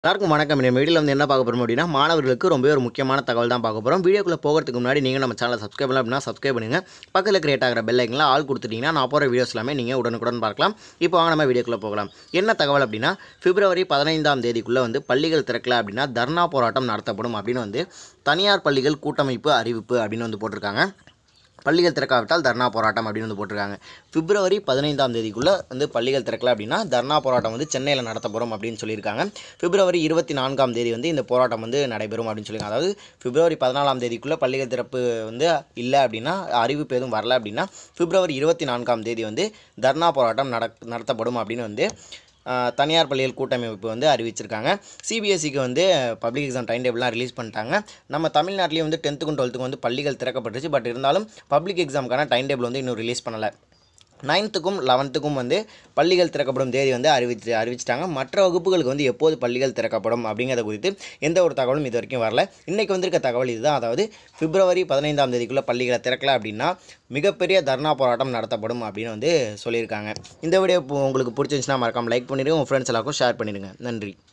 எல்லாருக்கும் வணக்கம் இந்த வீடியோவில் வந்து என்ன பார்க்க போகிறோம் அப்படின்னா மாணவர்களுக்கு ரொம்ப ஒரு முக்கியமான தகவல் தான் பார்க்க போகிறோம் வீடியோக்குள்ளே போகிறதுக்கு முன்னாடி நீங்கள் நம்ம சேனலை சப்ஸ்கிரைப் பண்ணலாம் அப்படின்னா சப்ஸ்கிரைப் பண்ணுங்க பக்கத்தில் கிரியேட் ஆகிற பெல் ஐக்கனில் ஆள் கொடுத்துட்டீங்கன்னா நான் போகிற வீடியோஸ் எல்லாமே நீங்கள் உடனுக்குடன் பார்க்கலாம் இப்போ வாங்க நம்ம வீடியோக்குள்ளே போகலாம் என்ன தகவல் அப்படின்னா பிப்ரவரி பதினைந்தாம் தேதிக்குள்ளே வந்து பள்ளிகள் திறக்கல அப்படின்னா தர்ணா போராட்டம் நடத்தப்படும் அப்படின்னு வந்து தனியார் பள்ளிகள் கூட்டமைப்பு அறிவிப்பு அப்படின்னு வந்து போட்டிருக்காங்க பள்ளிகள் திறக்காவிட்டால் தர்ணா போராட்டம் அப்படின்னு வந்து போட்டிருக்காங்க பிப்ரவரி பதினைந்தாம் தேதிக்குள்ளே வந்து பள்ளிகள் திறக்கல அப்படின்னா தர்ணா போராட்டம் வந்து சென்னையில் நடத்த போகிறோம் அப்படின்னு சொல்லியிருக்காங்க பிப்ரவரி இருபத்தி நான்காம் தேதி வந்து இந்த போராட்டம் வந்து நடைபெறும் அப்படின்னு சொல்லியிருக்காங்க அதாவது பிப்ரவரி பதினாலாம் தேதிக்குள்ளே பள்ளிகள் திறப்பு வந்து இல்லை அப்படின்னா அறிவிப்பு எதுவும் வரல அப்படின்னா பிப்ரவரி இருபத்தி நான்காம் தேதி வந்து தர்ணா போராட்டம் நட நடத்தப்படும் அப்படின்னு வந்து ஆஹ், தனியார் பள்ளிகள் கூட்டமைப்பு வந்து அறிவிச்சிருக்காங்க சிபிஎஸ்சிக்கு வந்து பப்ளிக் எக்ஸாம் டைம் டேபிள்லாம் ரிலீஸ் பண்ணிட்டாங்க நம்ம தமிழ்நாட்டிலேயே வந்து டென்த்துக்கும் டுவெல்த்துக்கும் வந்து பள்ளிகள் திறக்கப்பட்டுச்சு பட் இருந்தாலும் பப்ளிக் எக்ஸாமுக்கான டைம் டேபிள் வந்து இன்னும் ரிலீஸ் பண்ணலை நைன்த்துக்கும் லெவன்த்துக்கும் வந்து பள்ளிகள் திறக்கப்படும் தேதி வந்து அறிவிச்சு அறிவிச்சிட்டாங்க மற்ற வகுப்புகளுக்கு வந்து எப்போது பள்ளிகள் திறக்கப்படும் அப்படிங்கிறத குறித்து எந்த ஒரு தகவலும் இது வரைக்கும் வரல இன்றைக்கி வந்திருக்க தகவல் இதுதான் அதாவது பிப்ரவரி பதினைந்தாம் தேதிக்குள்ளே பள்ளிகளை திறக்கல அப்படின்னா மிகப்பெரிய தர்ணா போராட்டம் நடத்தப்படும் அப்படின்னு வந்து சொல்லியிருக்காங்க இந்த வீடியோ உங்களுக்கு பிடிச்சிருந்துச்சுன்னா மறக்காம லைக் பண்ணிடுங்க உங்கள் ஃப்ரெண்ட்ஸ் எல்லாருக்கும் ஷேர் பண்ணிடுங்க நன்றி